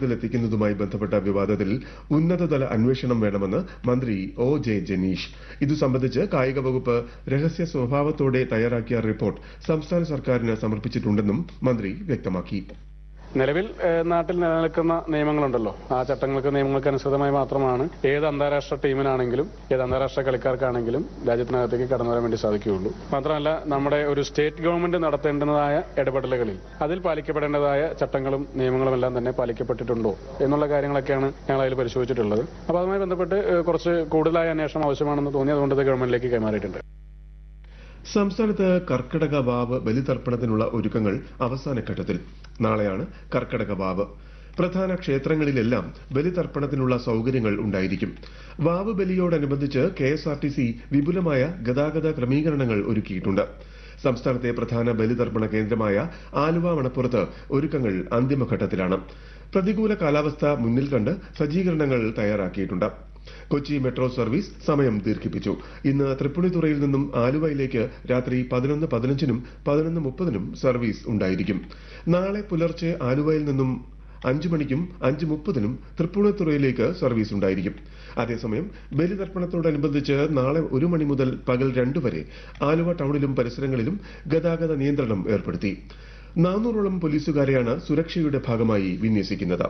ത്തിലെത്തിക്കുന്നതുമായി ബന്ധപ്പെട്ട വിവാദത്തിൽ ഉന്നതതല അന്വേഷണം വേണമെന്ന് മന്ത്രി ഒ ജെ ജനീഷ് ഇതു സംബന്ധിച്ച് കായിക വകുപ്പ് രഹസ്യ സ്വഭാവത്തോടെ തയ്യാറാക്കിയ റിപ്പോർട്ട് സംസ്ഥാന സർക്കാരിന് സമർപ്പിച്ചിട്ടുണ്ടെന്നും മന്ത്രി വ്യക്തമാക്കി നിലവിൽ ഏഹ്, നാട്ടിൽ നിലനിൽക്കുന്ന നിയമങ്ങളുണ്ടല്ലോ ആ ചട്ടങ്ങൾക്ക് നിയമങ്ങൾക്ക് അനുസൃതമായി മാത്രമാണ് ഏത് അന്താരാഷ്ട്ര ടീമിനാണെങ്കിലും ഏത് അന്താരാഷ്ട്ര കളിക്കാർക്കാണെങ്കിലും രാജ്യത്തിനകത്തേക്ക് കടന്നു വരാൻ വേണ്ടി സാധിക്കുകയുള്ളൂ മാത്രമല്ല നമ്മുടെ ഒരു സ്റ്റേറ്റ് ഗവൺമെന്റ് നടത്തേണ്ടതായ ഇടപെടലുകളിൽ അതിൽ പാലിക്കപ്പെടേണ്ടതായ ചട്ടങ്ങളും നിയമങ്ങളും എല്ലാം തന്നെ പാലിക്കപ്പെട്ടിട്ടുണ്ടോ എന്നുള്ള കാര്യങ്ങളൊക്കെയാണ് ഞങ്ങൾ അതിൽ പരിശോധിച്ചിട്ടുള്ളത് അപ്പോൾ അതുമായി ബന്ധപ്പെട്ട് ഏഹ്, കുറച്ച് കൂടുതലായ അന്വേഷണം ആവശ്യമാണെന്ന് തോന്നി അതുകൊണ്ട് ഇത് ഗവൺമെന്റിലേക്ക് കൈമാറിയിട്ടുണ്ട് സംസ്ഥാനത്ത് കർക്കിടക വാവ് ബലിതർപ്പണത്തിനുള്ള ഒരുക്കങ്ങൾ അവസാന ഘട്ടത്തിൽ നാളെയാണ് കർക്കിടക വാവ് പ്രധാന ക്ഷേത്രങ്ങളിലെല്ലാം ബലിതർപ്പണത്തിനുള്ള സൗകര്യങ്ങൾ ഉണ്ടായിരിക്കും വാവ് ബലിയോടനുബന്ധിച്ച് K S R T C വിപുലമായ ഗതാഗത ക്രമീകരണങ്ങൾ ഒരുക്കിയിട്ടുണ്ട് സംസ്ഥാനത്തെ പ്രധാന ബലിതർപ്പണ കേന്ദ്രമായ ആലുവ മണപ്പുറത്ത് ഒരുക്കങ്ങൾ അന്തിമഘട്ടത്തിലാണ് പ്രതികൂല കാലാവസ്ഥ മുന്നിൽ കണ്ട് സജ്ജീകരണങ്ങൾ തയ്യാറാക്കിയിട്ടുണ്ട് കൊച്ചി മെട്രോ സർവീസ് സമയം ദീർഘിപ്പിച്ചു ഇന്ന് തൃപ്പുണിത്തുറയിൽ നിന്നും ആലുവയിലേക്ക് രാത്രി പതിനൊന്ന് പതിനഞ്ചിനും പതിനൊന്ന് മുപ്പതിനും സർവീസ് ഉണ്ടായിരിക്കും നാളെ പുലർച്ചെ ആലുവയിൽ നിന്നും അഞ്ചു മണിക്കും അഞ്ച് മുപ്പതിനും തൃപ്പൂണിത്തുറയിലേക്ക് സർവീസ് ഉണ്ടായിരിക്കും അതേസമയം ബലിതർപ്പണത്തോടനുബന്ധിച്ച് നാളെ ഒരു മണി മുതൽ പകൽ രണ്ടു വരെ ആലുവ ടൗണിലും പരിസരങ്ങളിലും ഗതാഗത നിയന്ത്രണം ഏർപ്പെടുത്തി നാനൂറോളം പോലീസുകാരെയാണ് സുരക്ഷയുടെ ഭാഗമായി വിന്യസിക്കുന്നത്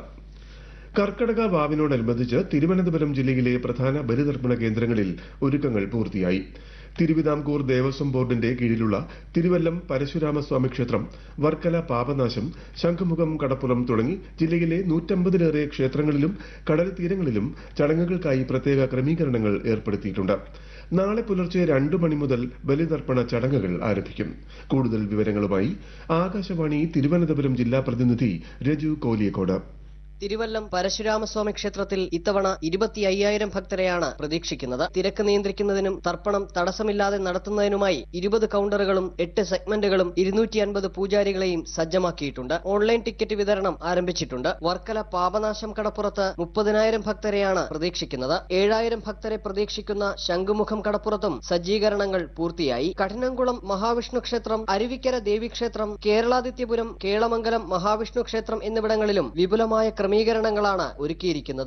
കർക്കടക വാവിനോടനുബന്ധിച്ച് തിരുവനന്തപുരം ജില്ലയിലെ പ്രധാന ബലിതർപ്പണ കേന്ദ്രങ്ങളിൽ ഒരുക്കങ്ങൾ പൂർത്തിയായി തിരുവിതാംകൂർ ദേവസ്വം ബോർഡിന്റെ കീഴിലുള്ള തിരുവല്ലം പരശുരാമസ്വാമി ക്ഷേത്രം വർക്കല പാപനാശം ശംഖുമുഖം കടപ്പുറം തുടങ്ങി ജില്ലയിലെ നൂറ്റമ്പതിലേറെ ക്ഷേത്രങ്ങളിലും കടൽ തീരങ്ങളിലും ചടങ്ങുകൾക്കായി പ്രത്യേക ക്രമീകരണങ്ങൾ ഏർപ്പെടുത്തിയിട്ടുണ്ട് നാളെ പുലർച്ചെ രണ്ടു മണി മുതൽ ബലിതർപ്പണ ചടങ്ങുകൾ ആരംഭിക്കും കൂടുതൽ വിവരങ്ങളുമായി ആകാശവാണി തിരുവനന്തപുരം ജില്ലാ പ്രതിനിധി രജു കോലിയക്കോട് തിരുവല്ലം പരശുരാമസ്വാമി ക്ഷേത്രത്തിൽ ഇത്തവണ ഇരുപത്തി അയ്യായിരം ഭക്തരെയാണ് പ്രതീക്ഷിക്കുന്നത് തിരക്ക് നിയന്ത്രിക്കുന്നതിനും തർപ്പണം തടസ്സമില്ലാതെ നടത്തുന്നതിനുമായി ഇരുപത് കൗണ്ടറുകളും എട്ട് സെഗ്മെന്റുകളും ഇരുന്നൂറ്റി അൻപത് പൂജാരികളെയും സജ്ജമാക്കിയിട്ടുണ്ട് ഓൺലൈൻ ടിക്കറ്റ് വിതരണം ആരംഭിച്ചിട്ടുണ്ട് വർക്കല പാപനാശം കടപ്പുറത്ത് മുപ്പതിനായിരം ഭക്തരെയാണ് പ്രതീക്ഷിക്കുന്നത് ഏഴായിരം ഭക്തരെ പ്രതീക്ഷിക്കുന്ന ശംഖുമുഖം കടപ്പുറത്തും സജ്ജീകരണങ്ങൾ പൂർത്തിയായി കഠിനംകുളം മഹാവിഷ്ണു ക്ഷേത്രം അരുവിക്കര ദേവീക്ഷേത്രം കേരളാദിത്യപുരം കേളമംഗലം മഹാവിഷ്ണു ക്ഷേത്രം എന്നിവിടങ്ങളിലും വിപുലമായ ക്രമീകരണങ്ങളാണ് ഒരുക്കിയിരിക്കുന്നത്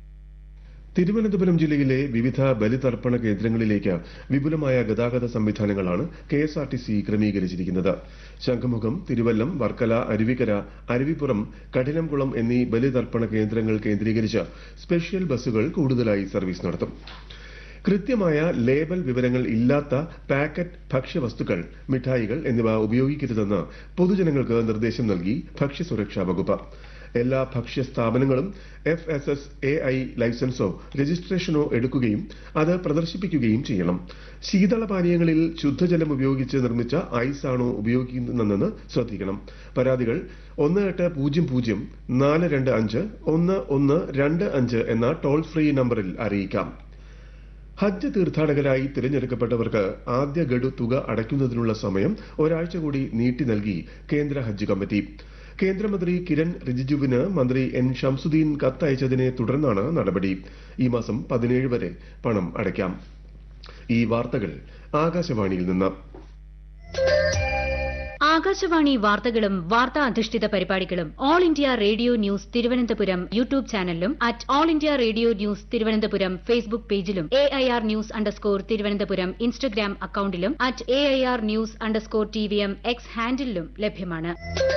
തിരുവനന്തപുരം ജില്ലയിലെ വിവിധ ബലിതർപ്പണ കേന്ദ്രങ്ങളിലേക്ക് വിപുലമായ ഗതാഗത സംവിധാനങ്ങളാണ് K S R T C ക്രമീകരിച്ചിരിക്കുന്നത് ശംഖുമുഖം തിരുവല്ലം വർക്കല അരുവിക്കര അരുവിപ്പുറം കഠിനംകുളം എന്നീ ബലിതർപ്പണ കേന്ദ്രങ്ങൾ കേന്ദ്രീകരിച്ച് സ്പെഷ്യൽ ബസ്സുകൾ കൂടുതലായി സർവീസ് നടത്തും കൃത്യമായ ലേബൽ വിവരങ്ങൾ ഇല്ലാത്ത പാക്കറ്റ് ഭക്ഷ്യവസ്തുക്കൾ മിഠായികൾ എന്നിവ ഉപയോഗിക്കരുതെന്ന് പൊതുജനങ്ങൾക്ക് നിർദ്ദേശം നൽകി ഭക്ഷ്യസുരക്ഷാ വകുപ്പ് എല്ലാ ഭക്ഷ്യ സ്ഥാപനങ്ങളും F S S A I ലൈസൻസോ രജിസ്ട്രേഷനോ എടുക്കുകയും അത് പ്രദർശിപ്പിക്കുകയും ചെയ്യണം ശീതളപാനീയങ്ങളിൽ ശുദ്ധജലം ഉപയോഗിച്ച് നിർമ്മിച്ച ഐസ് ആണോ ഉപയോഗിക്കുന്നതെന്ന് ശ്രദ്ധിക്കണം പരാതികൾ ഒന്ന് എട്ട് പൂജ്യം പൂജ്യം നാല് രണ്ട് അഞ്ച് ഒന്ന് ഒന്ന് രണ്ട് അഞ്ച് എന്ന ടോൾ ഫ്രീ നമ്പറിൽ അറിയിക്കാം ഹജ്ജ് തീർത്ഥാടകരായി തിരഞ്ഞെടുക്കപ്പെട്ടവർക്ക് ആദ്യ ഗഡു തുക അടയ്ക്കുന്നതിനുള്ള സമയം ഒരാഴ്ച കൂടി നീട്ടി നൽകി കേന്ദ്ര ഹജ്ജ് കമ്മിറ്റി കേന്ദ്രമന്ത്രി കിരൺ റിജിജുവിന് മന്ത്രി എൻ ഷംസുദ്ദീൻ കത്തയച്ചതിനെ തുടർന്നാണ് നടപടി ഈ മാസം പതിനേഴ് വരെ പണം അടയ്ക്കാം ഈ വാർത്തകൾ ആകാശവാണിയിൽ നിന്ന് ആകാശവാണി വാർത്തകളും വാർത്താ അധിഷ്ഠിത പരിപാടികളും all India radio news Thiruvananthapuram YouTube ചാനലിലും at all India radio news Thiruvananthapuram Facebook പേജിലും A I R news underscore Thiruvananthapuram Instagram അക്കൌണ്ടിലും at A I R news underscore T V M X ഹാൻഡിലും ലഭ്യമാണ്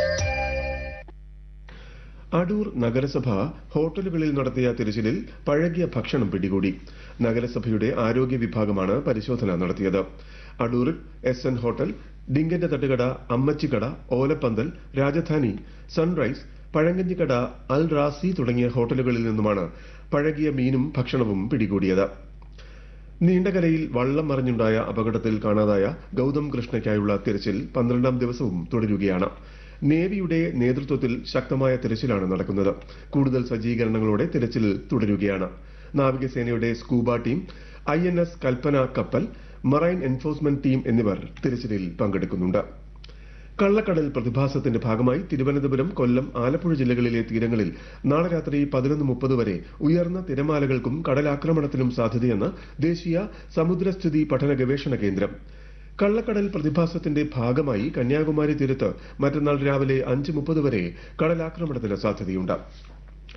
അടൂർ നഗരസഭ ഹോട്ടലുകളിൽ നടത്തിയ തിരച്ചിലിൽ പഴകിയ ഭക്ഷണം പിടികൂടി നഗരസഭയുടെ ആരോഗ്യ വിഭാഗമാണ് പരിശോധന നടത്തിയത് അടൂരിൽ എസ് എൻ ഹോട്ടൽ ഡിങ്കന്റെ തട്ടുകട അമ്മച്ചിക്കട ഓലപ്പന്തൽ രാജധാനി സൺറൈസ് പഴങ്കഞ്ഞിക്കട അൽ റാസി തുടങ്ങിയ ഹോട്ടലുകളിൽ നിന്നുമാണ് പഴകിയ മീനും ഭക്ഷണവും പിടികൂടിയത് നീണ്ടകരയിൽ വള്ളം മറിഞ്ഞുണ്ടായ അപകടത്തിൽ കാണാതായ ഗൗതം കൃഷ്ണയ്ക്കായുള്ള തിരച്ചിൽ പന്ത്രണ്ടാം ദിവസവും തുടരുകയാണ് നേവിയുടെ നേതൃത്വത്തിൽ ശക്തമായ തിരച്ചിലാണ് നടക്കുന്നത് കൂടുതൽ സജ്ജീകരണങ്ങളോടെ തിരച്ചിൽ തുടരുകയാണ് നാവികസേനയുടെ scuba team I N S Kalpana കപ്പൽ മറൈൻ എൻഫോഴ്സ്മെന്റ് ടീം എന്നിവർ തിരച്ചിലിൽ പങ്കെടുക്കുന്നുണ്ട് കള്ളക്കടൽ പ്രതിഭാസത്തിന്റെ ഭാഗമായി തിരുവനന്തപുരം കൊല്ലം ആലപ്പുഴ ജില്ലകളിലെ തീരങ്ങളിൽ നാളെ രാത്രി പതിനൊന്ന് മുപ്പത് വരെ ഉയർന്ന തിരമാലകൾക്കും കടലാക്രമണത്തിനും സാധ്യതയെന്ന് ദേശീയ സമുദ്രസ്ഥിതി പഠന ഗവേഷണ കേന്ദ്രം കള്ളക്കടൽ പ്രതിഭാസത്തിന്റെ ഭാഗമായി കന്യാകുമാരി തീരത്ത് മറ്റന്നാൾ രാവിലെ അഞ്ച് മുപ്പത് വരെ കടലാക്രമണത്തിന് സാധ്യതയുണ്ട്